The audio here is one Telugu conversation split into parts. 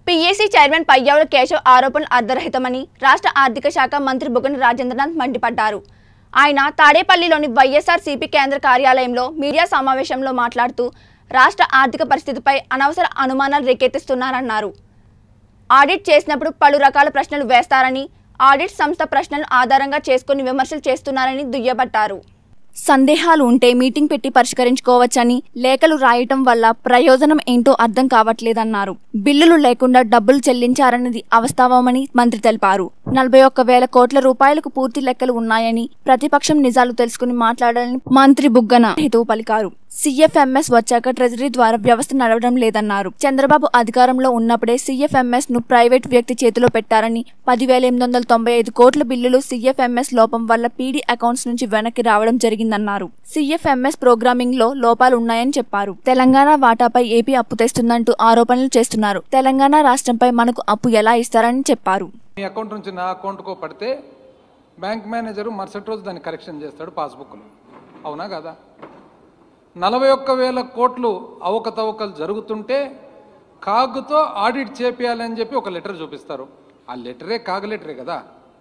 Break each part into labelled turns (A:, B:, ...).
A: పీఏసీ చైర్మన్ పయ్యావుల కేశవ్ ఆరోపణలు అర్ధరహితమని రాష్ట్ర ఆర్థిక శాఖ మంత్రి బుగ్గన రాజేంద్రనాథ్ మండిపడ్డారు ఆయన తాడేపల్లిలోని వైఎస్ఆర్ సిపి కేంద్ర కార్యాలయంలో మీడియా సమావేశంలో మాట్లాడుతూ రాష్ట్ర ఆర్థిక పరిస్థితిపై అనవసర అనుమానాలు రేకెత్తిస్తున్నారన్నారు ఆడిట్ చేసినప్పుడు పలు రకాల ప్రశ్నలు వేస్తారని ఆడిట్ సంస్థ ప్రశ్నలు ఆధారంగా చేసుకుని విమర్శలు చేస్తున్నారని దుయ్యబట్టారు సందేహాలు ఉంటే మీటింగ్ పెట్టి పరిష్కరించుకోవచ్చని లేఖలు రాయటం వల్ల ప్రయోజనం ఏంటో అర్థం కావట్లేదన్నారు బిల్లులు లేకుండా డబ్బులు చెల్లించారన్నది అవాస్తవమని మంత్రి తెలిపారు నలభై ఒక్క వేల కోట్ల రూపాయలకు పూర్తి లెక్కలు ఉన్నాయని ప్రతిపక్షం నిజాలు తెలుసుకుని మాట్లాడాలని మంత్రి బుగ్గన హితవు పలికారు సీఎఫ్ఎంఎస్ వచ్చాక ట్రెజరీ ద్వారా వ్యవస్థ నడవడం లేదన్నారు చంద్రబాబు అధికారంలో ఉన్నప్పుడే సీఎఫ్ఎంఎస్ ను ప్రైవేట్ వ్యక్తి చేతిలో పెట్టారని పదివేల ఎనిమిది వందల తొంభై ఐదు కోట్ల బిల్లులు సీఎఫ్ఎంఎస్ లోపం వల్ల పీడీ అకౌంట్స్ నుంచి వెనక్కి రావడం జరిగిందన్నారు సీఎఫ్ఎంఎస్ ప్రోగ్రామింగ్ లో లోపాలు ఉన్నాయని చెప్పారు తెలంగాణ వాటాపై ఏపీ అప్పు తెస్తుందంటూ ఆరోపణలు చేస్తున్నారు తెలంగాణ రాష్ట్రంపై మనకు అప్పు ఎలా ఇస్తారని చెప్పారు
B: మీ అకౌంట్ నుంచి నా అకౌంట్కో పడితే బ్యాంక్ మేనేజరు మరుసటి రోజు దాన్ని కరెక్షన్ చేస్తాడు పాస్బుక్లో అవునా కదా నలభై ఒక్క వేల కోట్లు అవకతవకలు జరుగుతుంటే కాగుతో ఆడిట్ చేపియాలని చెప్పి ఒక లెటర్ చూపిస్తారు ఆ లెటరే కాగ లెటరే కదా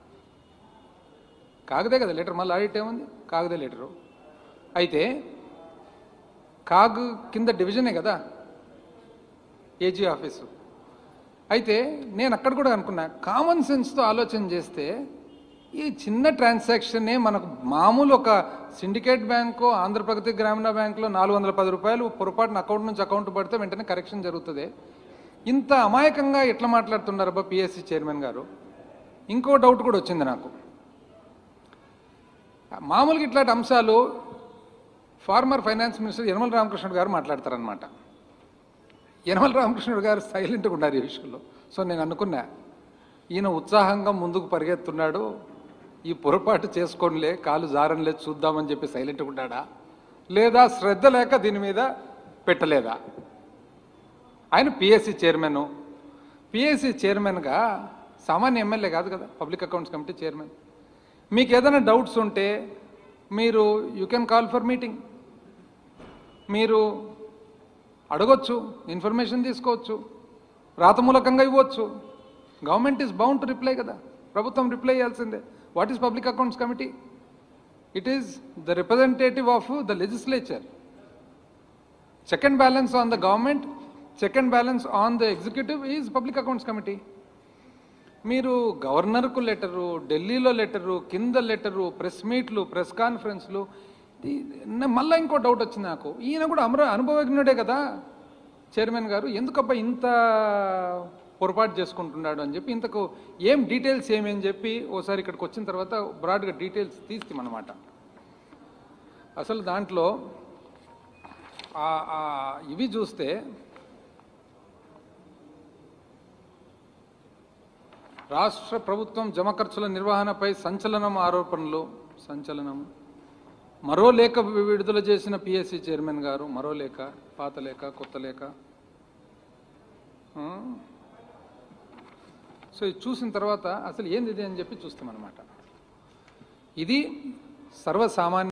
B: కాగదే కదా లెటర్ మళ్ళీ ఆడిట్ ఏముంది కాగదే లెటరు అయితే కాగు కింద డివిజనే కదా ఏజీ ఆఫీసు అయితే నేను అక్కడ కూడా అనుకున్నా కామన్ సెన్స్తో ఆలోచన చేస్తే ఈ చిన్న ట్రాన్సాక్షనే మనకు మామూలు ఒక సిండికేట్ బ్యాంకు ఆంధ్రప్రగతి గ్రామీణ బ్యాంకులో నాలుగు వందల పది రూపాయలు పొరపాటున అకౌంట్ నుంచి అకౌంట్ పడితే వెంటనే కరెక్షన్ జరుగుతుంది ఇంత అమాయకంగా ఎట్లా మాట్లాడుతున్నారు అబ్బా పిఎస్సి చైర్మన్ గారు ఇంకో డౌట్ కూడా వచ్చింది నాకు మామూలుగా ఇట్లాంటి అంశాలు former finance minister Yanamala Ramakrishnudu గారు మాట్లాడతారనమాట యనమల రామకృష్ణుడు గారు సైలెంట్గా ఉన్నారు ఈ విషయంలో సో నేను అనుకున్నా ఈయన ఉత్సాహంగా ముందుకు పరిగెత్తున్నాడు ఈ పొరపాటు చేసుకోనిలే కాలు జారంలే చూద్దామని చెప్పి సైలెంట్గా ఉన్నాడా లేదా శ్రద్ధ లేక దీని మీద పెట్టలేదా ఆయన పిఎస్సి చైర్మన్ పిఎస్సి చైర్మన్గా సామాన్య ఎమ్మెల్యే కాదు కదా పబ్లిక్ అకౌంట్స్ కమిటీ చైర్మన్ మీకు ఏదైనా డౌట్స్ ఉంటే మీరు you can call for meeting మీరు అడగొచ్చు ఇన్ఫర్మేషన్ తీసుకోవచ్చు రాతమూలకంగా ఇవ్వచ్చు government is bound to reply కదా ప్రభుత్వం రిప్లై చేయాల్సిందే what is public accounts committee it is the representative of the legislature check and balance on the government check and balance on the executive is public accounts committee మీరు గవర్నర్కు లెటరు ఢిల్లీలో లెటరు కింద లెటరు ప్రెస్ మీట్లు ప్రెస్ కాన్ఫరెన్స్లు ఈ- నా- మళ్ళా ఇంకో డౌట్ వచ్చింది నాకు ఈయన కూడా అమర అనుభవజ్ఞుడే కదా చైర్మన్ గారు ఎందుకబ్బా ఇంత పొరపాటు చేసుకుంటున్నాడు అని చెప్పి ఇంతకు ఏం డీటెయిల్స్ ఏమి అని చెప్పి ఓసారి ఇక్కడికి వచ్చిన తర్వాత బ్రాడ్గా డీటెయిల్స్ తీస్తామన్నమాట అసలు దాంట్లో ఆ- ఆ ఇవి చూస్తే రాష్ట్ర ప్రభుత్వం జమ ఖర్చుల నిర్వహణపై సంచలనం ఆరోపణలు సంచలనం మరో లేఖ విడుదల చేసిన పిఎస్సి చైర్మన్ గారు మరో లేఖ పాత లేఖ కొత్త లేఖ ఆ? సో ఇది చూసిన తర్వాత అసలు ఏంది ఇది అని చెప్పి చూస్తామన్నమాట ఇది సర్వసామాన్య